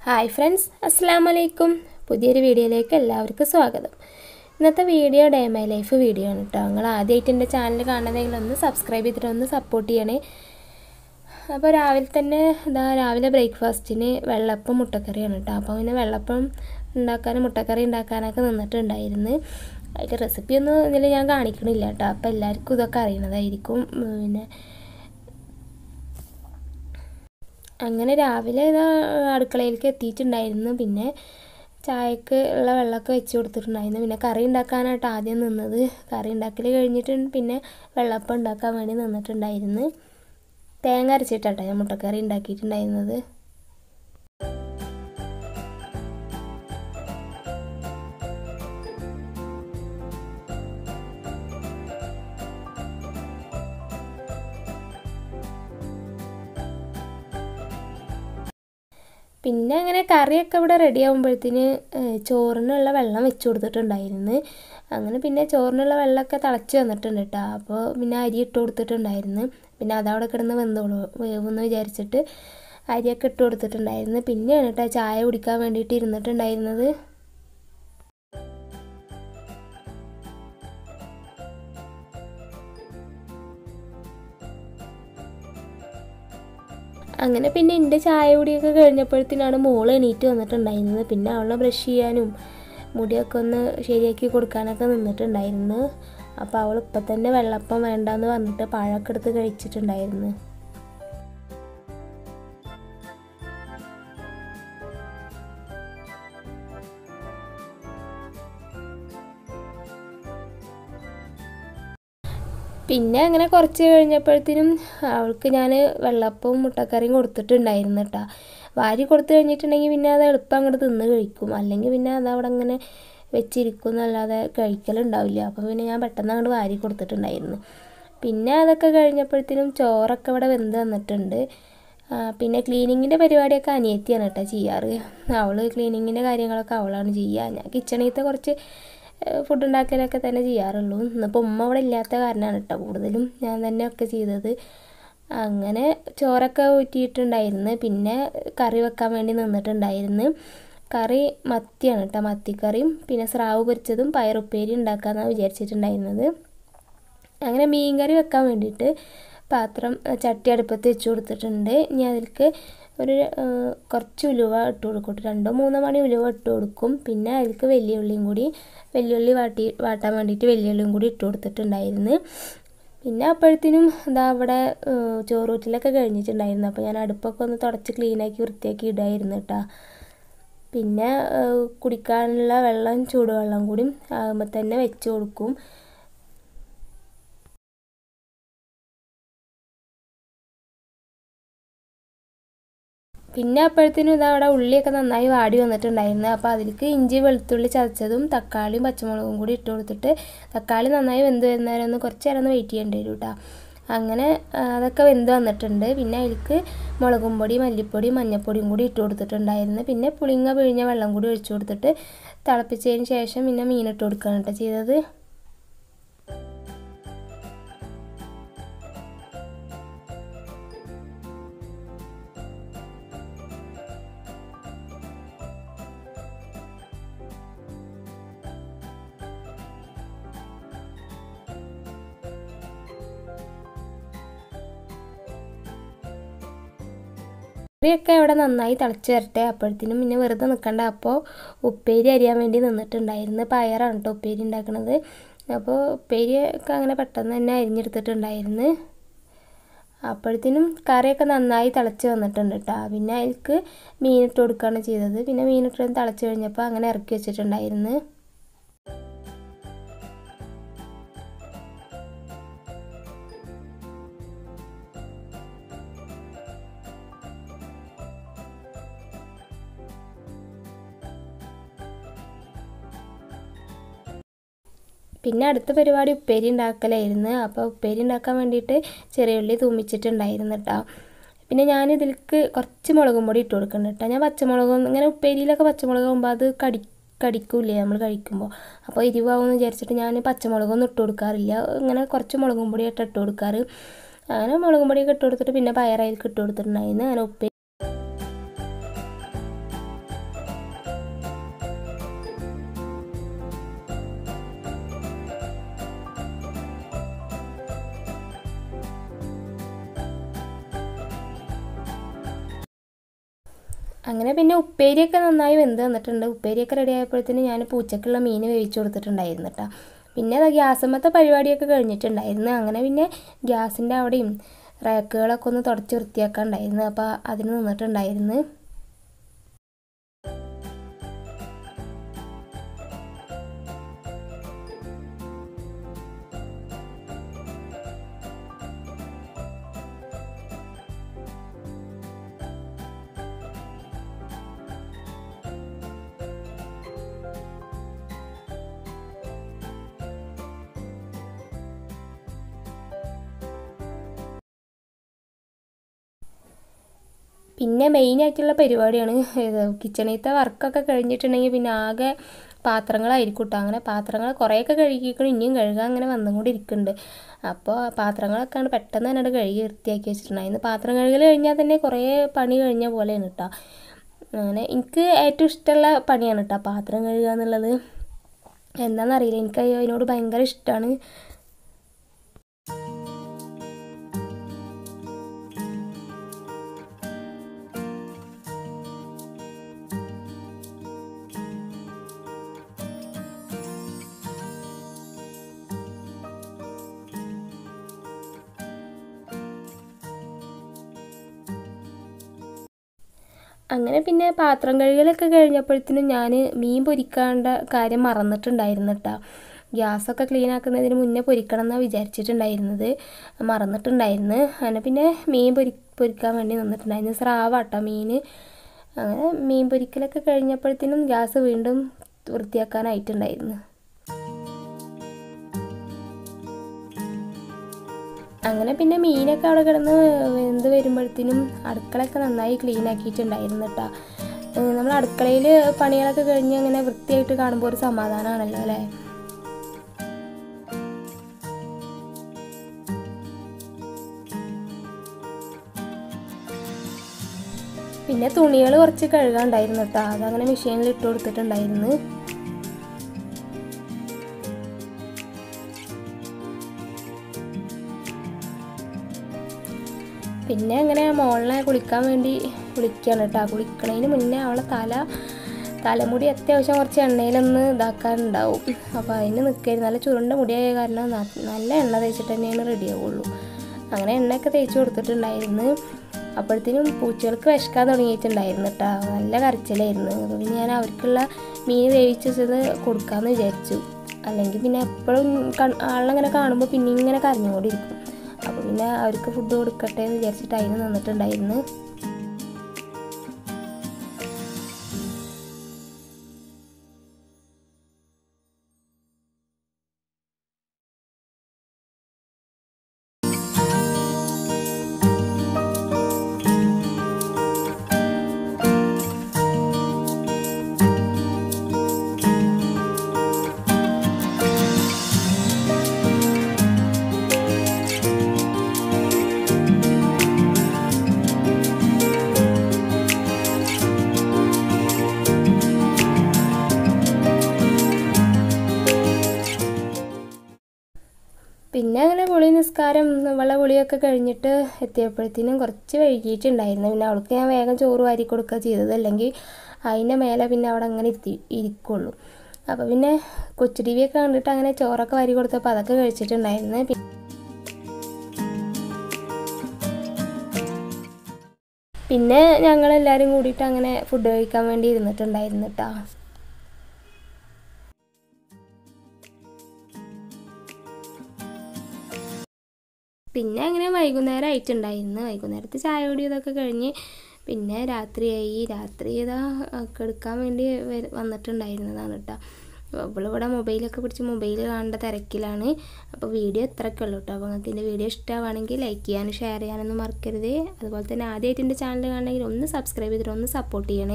hi friends അസ്സാം വലൈക്കും പുതിയൊരു വീഡിയോയിലേക്ക് എല്ലാവർക്കും സ്വാഗതം ഇന്നത്തെ video day my life video ആണ് കേട്ടോ നിങ്ങൾ ആദ്യമായിട്ട് എൻ്റെ ചാനൽ കാണുന്നതെങ്കിൽ ഒന്ന് സബ്സ്ക്രൈബ് ചെയ്തിട്ട് ഒന്ന് സപ്പോർട്ട് ചെയ്യണേ അപ്പോൾ രാവിലെ തന്നെ ഇതാ രാവിലെ ബ്രേക്ക്ഫാസ്റ്റിന് വെള്ളപ്പം മുട്ടക്കറിയാണ് കേട്ടോ അപ്പോൾ പിന്നെ വെള്ളപ്പം ഉണ്ടാക്കാനും മുട്ടക്കറി ഉണ്ടാക്കാനൊക്കെ നിന്നിട്ടുണ്ടായിരുന്നു അതിൻ്റെ റെസിപ്പിയൊന്നും ഇതിൽ ഞാൻ കാണിക്കണില്ല കേട്ടോ അപ്പോൾ എല്ലാവർക്കും ഇതൊക്കെ അറിയണതായിരിക്കും പിന്നെ അങ്ങനെ രാവിലെ ഇതാ അടുക്കളയിലേക്ക് എത്തിയിട്ടുണ്ടായിരുന്നു പിന്നെ ചായക്ക് ഉള്ള വെള്ളമൊക്കെ വെച്ച് കൊടുത്തിട്ടുണ്ടായിരുന്നു പിന്നെ കറി ഉണ്ടാക്കാനായിട്ട് ആദ്യം നിന്നത് കറി ഉണ്ടാക്കൽ കഴിഞ്ഞിട്ട് പിന്നെ വെള്ളപ്പം ഉണ്ടാക്കാൻ വേണ്ടി നിന്നിട്ടുണ്ടായിരുന്നു തേങ്ങ അരച്ചിട്ടാട്ടോ ഞാൻ മുട്ടക്കറി ഉണ്ടാക്കിയിട്ടുണ്ടായിരുന്നത് പിന്നെ അങ്ങനെ കറിയൊക്കെ ഇവിടെ റെഡി ആകുമ്പോഴത്തേന് ചോറിനുള്ള വെള്ളം വെച്ച് കൊടുത്തിട്ടുണ്ടായിരുന്നു അങ്ങനെ പിന്നെ ചോറിനുള്ള വെള്ളമൊക്കെ തിളച്ച് വന്നിട്ടുണ്ട് കേട്ടോ അപ്പോൾ പിന്നെ അരി ഇട്ട് കൊടുത്തിട്ടുണ്ടായിരുന്നു പിന്നെ അതവിടെ കിടന്ന് വെന്തോളൂ വേവെന്ന് വിചാരിച്ചിട്ട് അരിയൊക്കെ ഇട്ട് കൊടുത്തിട്ടുണ്ടായിരുന്നു പിന്നെയാണ് കേട്ടോ ചായ കുടിക്കാൻ വേണ്ടിയിട്ട് ഇരുന്നിട്ടുണ്ടായിരുന്നത് അങ്ങനെ പിന്നെ എൻ്റെ ചായ കുടിയൊക്കെ കഴിഞ്ഞപ്പോഴത്തേനാണ് മോള് എണീറ്റ് വന്നിട്ടുണ്ടായിരുന്നത് പിന്നെ അവളെ ബ്രഷ് ചെയ്യാനും മുടിയൊക്കെ ഒന്ന് ശരിയാക്കി കൊടുക്കാനൊക്കെ നിന്നിട്ടുണ്ടായിരുന്നു അപ്പോൾ അവൾ ഇപ്പം തന്നെ വെള്ളപ്പം വേണ്ടാന്ന് പറഞ്ഞിട്ട് പഴമൊക്കെ എടുത്ത് കഴിച്ചിട്ടുണ്ടായിരുന്നു പിന്നെ അങ്ങനെ കുറച്ച് കഴിഞ്ഞപ്പോഴത്തേനും അവൾക്ക് ഞാൻ വെള്ളപ്പവും മുട്ടക്കറിയും കൊടുത്തിട്ടുണ്ടായിരുന്നു കേട്ടോ വാരി കൊടുത്തു കഴിഞ്ഞിട്ടുണ്ടെങ്കിൽ പിന്നെ അത് എളുപ്പം അങ്ങോട്ട് തിന്ന് കഴിക്കും അല്ലെങ്കിൽ പിന്നെ അത് അവിടെ അങ്ങനെ വെച്ചിരിക്കും എന്നല്ലാതെ കഴിക്കലുണ്ടാവില്ല അപ്പോൾ പിന്നെ ഞാൻ പെട്ടെന്ന് അങ്ങോട്ട് വാരി കൊടുത്തിട്ടുണ്ടായിരുന്നു പിന്നെ അതൊക്കെ കഴിഞ്ഞപ്പോഴത്തേനും ചോറൊക്കെ ഇവിടെ വെന്ത് വന്നിട്ടുണ്ട് പിന്നെ ക്ലീനിങ്ങിൻ്റെ പരിപാടിയൊക്കെ അനിയത്തിയാണ് കേട്ടോ ചെയ്യാറ് അവൾ ക്ലീനിങ്ങിൻ്റെ കാര്യങ്ങളൊക്കെ അവളാണ് ചെയ്യുക ഞാൻ കിച്ചണിലത്തെ കുറച്ച് ഫുഡ് ഉണ്ടാക്കലൊക്കെ തന്നെ ചെയ്യാറുള്ളൂ ഇന്നിപ്പോൾ ഉമ്മ ഇവിടെ ഇല്ലാത്ത കാരണമാണ് കേട്ടോ കൂടുതലും ഞാൻ തന്നെ ഒക്കെ ചെയ്തത് അങ്ങനെ ചോറൊക്കെ ഊറ്റിയിട്ടുണ്ടായിരുന്നു പിന്നെ കറി വെക്കാൻ വേണ്ടി നിന്നിട്ടുണ്ടായിരുന്നു കറി മത്തിയാണ് കേട്ടോ മത്തിക്കറിയും പിന്നെ സ്രാവ് പൊരിച്ചതും പയറുപ്പേരി ഉണ്ടാക്കാമെന്നാണ് വിചാരിച്ചിട്ടുണ്ടായിരുന്നത് അങ്ങനെ മീൻ കറി വെക്കാൻ വേണ്ടിയിട്ട് പാത്രം ചട്ടി അടുപ്പത്ത് വെച്ച് കൊടുത്തിട്ടുണ്ട് ഇനി അതിലേക്ക് ഒരു കുറച്ച് ഉലുവ ഇട്ട് കൊടുക്കും രണ്ടോ മൂന്നോ മണി ഉലുവ ഇട്ട് കൊടുക്കും പിന്നെ അതിലേക്ക് വലിയ ഉള്ളിയും കൂടി വെല്ലുള്ളി വാട്ടി വാട്ടാൻ വേണ്ടിയിട്ട് വലിയ ഉള്ളിയും കൂടി ഇട്ട് കൊടുത്തിട്ടുണ്ടായിരുന്നു പിന്നെ അപ്പോഴത്തേനും എന്താ അവിടെ ചോറൂറ്റിലൊക്കെ കഴിഞ്ഞിട്ടുണ്ടായിരുന്നു അപ്പോൾ ഞാൻ അടുപ്പൊക്കെ ഒന്ന് തുടച്ച് ക്ലീനാക്കി വൃത്തിയാക്കി ഇടായിരുന്നു കേട്ടോ പിന്നെ കുടിക്കാനുള്ള വെള്ളം ചൂടുവെള്ളം കൂടി ആകുമ്പോൾ തന്നെ വെച്ച് കൊടുക്കും പിന്നെ അപ്പോഴത്തേനും ഇതാ അവിടെ ഉള്ളിയൊക്കെ നന്നായി വാടി വന്നിട്ടുണ്ടായിരുന്നു അപ്പോൾ അതിലേക്ക് ഇഞ്ചി വെളുത്തുള്ളി ചതച്ചതും തക്കാളിയും പച്ചമുളകും കൂടി ഇട്ട് കൊടുത്തിട്ട് തക്കാളി നന്നായി വെന്ത് വരുന്നവരെ ഒന്ന് കുറച്ച് നേരം ഒന്ന് വെയിറ്റ് ചെയ്യേണ്ടി വരും കേട്ടോ അങ്ങനെ അതൊക്കെ വെന്ത് വന്നിട്ടുണ്ട് പിന്നെ അതിലേക്ക് മുളകും പൊടി മല്ലിപ്പൊടി മഞ്ഞൾപ്പൊടിയും കൂടി ഇട്ട് കൊടുത്തിട്ടുണ്ടായിരുന്നു പിന്നെ പുളിങ്ങ പിഴിഞ്ഞ വെള്ളം കൂടി ഒഴിച്ചു കൊടുത്തിട്ട് തിളപ്പിച്ചതിന് ശേഷം പിന്നെ മീനിട്ട് കൊടുക്കുകയാണ് കേട്ടോ ചെയ്തത് കറിയൊക്കെ അവിടെ നന്നായി തിളച്ച് വരട്ടെ അപ്പോഴത്തേനും പിന്നെ വെറുതെ നിൽക്കണ്ട അപ്പോൾ ഉപ്പേരി അരിയാൻ വേണ്ടി നിന്നിട്ടുണ്ടായിരുന്നു പയറാണ് കേട്ടോ ഉപ്പേരി ഉണ്ടാക്കുന്നത് അപ്പോൾ ഉപ്പേരി ഒക്കെ അങ്ങനെ പെട്ടെന്ന് തന്നെ അരിഞ്ഞെടുത്തിട്ടുണ്ടായിരുന്നു അപ്പോഴത്തേനും കറിയൊക്കെ നന്നായി തിളച്ച് വന്നിട്ടുണ്ട് കേട്ടോ പിന്നെ അതിലേക്ക് മീനിട്ട് കൊടുക്കുകയാണ് ചെയ്തത് പിന്നെ മീനിട്ട് തിളച്ച് കഴിഞ്ഞപ്പോൾ അങ്ങനെ ഇറക്കി വെച്ചിട്ടുണ്ടായിരുന്നു പിന്നെ അടുത്ത പരിപാടി ഉപ്പേരി ഉണ്ടാക്കലായിരുന്നു അപ്പോൾ ഉപ്പേരി ഉണ്ടാക്കാൻ വേണ്ടിയിട്ട് ചെറിയ ഉള്ളി തൂമിച്ചിട്ടുണ്ടായിരുന്നു കേട്ടോ പിന്നെ ഞാൻ ഇതിലേക്ക് കുറച്ച് മുളകും പൊടി ഇട്ട് കൊടുക്കുന്നുണ്ട് കേട്ടോ ഞാൻ പച്ചമുളകും ഇങ്ങനെ ഉപ്പേരിയിലൊക്കെ പച്ചമുളക് ആകുമ്പോൾ അത് കടി കടിക്കൂലേ നമ്മൾ കഴിക്കുമ്പോൾ അപ്പോൾ എരിവാകുമെന്ന് വിചാരിച്ചിട്ട് ഞാൻ പച്ചമുളകൊന്നും ഇട്ട് കൊടുക്കാറില്ല ഇങ്ങനെ കുറച്ച് മുളകും പൊടിയായിട്ട് ഇട്ട് കൊടുക്കാറ് അങ്ങനെ മുളകും പൊടിയൊക്കെ ഇട്ട് കൊടുത്തിട്ട് പിന്നെ പയറയിലേക്ക് ഇട്ട് കൊടുത്തിട്ടുണ്ടായിരുന്നു അങ്ങനെ ഉപ്പേരി അങ്ങനെ പിന്നെ ഉപ്പേരിയൊക്കെ നന്നായി വെന്ത് വന്നിട്ടുണ്ട് ഉപ്പേരിയൊക്കെ റെഡി ആയപ്പോഴത്തേന് ഞാൻ പൂച്ചക്കുള്ള മീൻ വേവിച്ച് കൊടുത്തിട്ടുണ്ടായിരുന്നു കേട്ടോ പിന്നെ അത് ഗ്യാസമ്മത്തെ പരിപാടിയൊക്കെ കഴിഞ്ഞിട്ടുണ്ടായിരുന്നു അങ്ങനെ പിന്നെ ഗ്യാസിൻ്റെ അവിടെയും റാക്കുകളൊക്കെ ഒന്ന് തുടച്ച് വൃത്തിയാക്കാണ്ടായിരുന്നു അപ്പോൾ അതിന് നിന്നിട്ടുണ്ടായിരുന്നു പിന്നെ മെയിനായിട്ടുള്ള പരിപാടിയാണ് ഇത് കിച്ചണിലത്തെ വർക്കൊക്കെ കഴിഞ്ഞിട്ടുണ്ടെങ്കിൽ പിന്നെ ആകെ പാത്രങ്ങളായിരിക്കും കേട്ടോ അങ്ങനെ പാത്രങ്ങൾ കുറേയൊക്കെ കഴുകിക്കണം ഇനിയും കഴുകാൻ അങ്ങനെ വന്നും കൂടി ഇരിക്കുന്നുണ്ട് അപ്പോൾ പാത്രങ്ങളൊക്കെ ആണ് പെട്ടെന്ന് തന്നെ കഴുകി വൃത്തിയാക്കി വെച്ചിട്ടുണ്ടായിരുന്നു പാത്രം കഴുകൽ കഴിഞ്ഞാൽ തന്നെ കുറേ പണി കഴിഞ്ഞ പോലെയാണ് കേട്ടോ അങ്ങനെ എനിക്ക് ഏറ്റവും ഇഷ്ടമുള്ള പണിയാണ് കേട്ടോ പാത്രം കഴുകുക എന്നുള്ളത് എന്താണെന്നറിയില്ല എനിക്ക് അതിനോട് ഭയങ്കര ഇഷ്ടമാണ് അങ്ങനെ പിന്നെ പാത്രം കഴുകലൊക്കെ കഴിഞ്ഞപ്പോഴത്തേനും ഞാൻ മീൻ പൊരിക്കേണ്ട കാര്യം മറന്നിട്ടുണ്ടായിരുന്നു കേട്ടോ ഗ്യാസൊക്കെ ക്ലീൻ ആക്കുന്നതിന് മുന്നേ പൊരിക്കണം എന്നാണ് വിചാരിച്ചിട്ടുണ്ടായിരുന്നത് മറന്നിട്ടുണ്ടായിരുന്നു അങ്ങനെ പിന്നെ മീൻ പൊരി പൊരിക്കാൻ വേണ്ടി നിന്നിട്ടുണ്ടായിരുന്നു സ്രാവാട്ടോ മീൻ അങ്ങനെ മീൻ പൊരിക്കലൊക്കെ കഴിഞ്ഞപ്പോഴത്തേനും ഗ്യാസ് വീണ്ടും വൃത്തിയാക്കാനായിട്ടുണ്ടായിരുന്നു അങ്ങനെ പിന്നെ മീനൊക്കെ അവിടെ കിടന്ന് വെന്ത് വരുമ്പോഴത്തേനും അടുക്കളയൊക്കെ നന്നായി ക്ലീൻ ആക്കിയിട്ടുണ്ടായിരുന്നു കേട്ടോ നമ്മൾ അടുക്കളയിൽ പണികളൊക്കെ കഴിഞ്ഞ് അങ്ങനെ വൃത്തിയായിട്ട് കാണുമ്പോൾ ഒരു സമാധാനമാണല്ലോ അല്ലേ പിന്നെ തുണികൾ കുറച്ച് കഴുകാണ്ടായിരുന്നു കേട്ടോ അതങ്ങനെ മെഷീനിൽ ഇട്ട് കൊടുത്തിട്ടുണ്ടായിരുന്നു പിന്നെ അങ്ങനെ മോളിനെ കുളിക്കാൻ വേണ്ടി വിളിക്കുകയാണ് കേട്ടോ കുളിക്കണതിന് മുന്നേ അവളെ തല തലമുടി അത്യാവശ്യം കുറച്ച് എണ്ണയിലൊന്ന് ഇതാക്കാനുണ്ടാവും അപ്പോൾ അതിന് നിൽക്കരുത് നല്ല ചുരുണ്ട മുടിയായ കാരണം നല്ല എണ്ണ തേച്ചിട്ട് തന്നെയാണ് റെഡി ആവുള്ളൂ അങ്ങനെ എണ്ണയൊക്കെ തേച്ച് കൊടുത്തിട്ടുണ്ടായിരുന്നു അപ്പോഴത്തേനും പൂച്ചകൾക്ക് വിശക്കാൻ തുടങ്ങിയിട്ടുണ്ടായിരുന്നു കേട്ടോ നല്ല കരച്ചിലായിരുന്നു അപ്പോൾ പിന്നെ ഞാൻ അവർക്കുള്ള മീൻ വേവിച്ചത് കൊടുക്കാമെന്ന് വിചാരിച്ചു അല്ലെങ്കിൽ പിന്നെ എപ്പോഴും ആളങ്ങനെ കാണുമ്പോൾ പിന്നെ ഇങ്ങനെ കരഞ്ഞുകൊണ്ടിരിക്കും അപ്പോൾ പിന്നെ അവർക്ക് ഫുഡ് കൊടുക്കട്ടെ എന്ന് വിചാരിച്ചിട്ട് അതിന് നിന്നിട്ടുണ്ടായിരുന്നു പിന്നെ അങ്ങനെ കുളി നിസ്കാരം നമ്മളെ കുളിയൊക്കെ കഴിഞ്ഞിട്ട് എത്തിയപ്പോഴത്തേനും കുറച്ച് വൈകിയിട്ടുണ്ടായിരുന്നു പിന്നെ അവൾക്ക് ഞാൻ വേഗം ചോറ് വാരി കൊടുക്കുക ചെയ്തത് അല്ലെങ്കിൽ അതിൻ്റെ മേലെ പിന്നെ അവിടെ അങ്ങനെ ഇരുത്തി ഇരിക്കുള്ളൂ അപ്പോൾ പിന്നെ കൊച്ചു ടി വിയൊക്കെ കണ്ടിട്ട് അങ്ങനെ ചോറൊക്കെ വാരി കൊടുത്തപ്പോൾ അതൊക്കെ കഴിച്ചിട്ടുണ്ടായിരുന്നു പിന്നെ ഞങ്ങളെല്ലാവരും കൂടിയിട്ട് അങ്ങനെ ഫുഡ് കഴിക്കാൻ വേണ്ടി ഇരുന്നിട്ടുണ്ടായിരുന്നു കേട്ടോ പിന്നെ അങ്ങനെ വൈകുന്നേരം ആയിട്ടുണ്ടായിരുന്നു വൈകുന്നേരത്തെ ചായ കുടി ഇതൊക്കെ കഴിഞ്ഞ് പിന്നെ രാത്രിയായി രാത്രി ഇതാ കിടക്കാൻ വേണ്ടി വന്നിട്ടുണ്ടായിരുന്നതാണ് കേട്ടോ അവളിവിടെ മൊബൈലൊക്കെ പിടിച്ച് മൊബൈൽ കാണേണ്ട തിരക്കിലാണ് അപ്പോൾ വീഡിയോ ഇത്രയൊക്കെ ഉള്ളൂ കേട്ടോ അപ്പോൾ നിങ്ങൾക്ക് എൻ്റെ വീഡിയോ ഇഷ്ടമാണെങ്കിൽ ലൈക്ക് ചെയ്യാനും ഷെയർ ചെയ്യാനൊന്നും മറക്കരുത് അതുപോലെ തന്നെ ആദ്യമായിട്ട് എൻ്റെ ചാനൽ കാണണമെങ്കിൽ ഒന്ന് സബ്സ്ക്രൈബ് ചെയ്തിട്ട് ഒന്ന് സപ്പോർട്ട് ചെയ്യണേ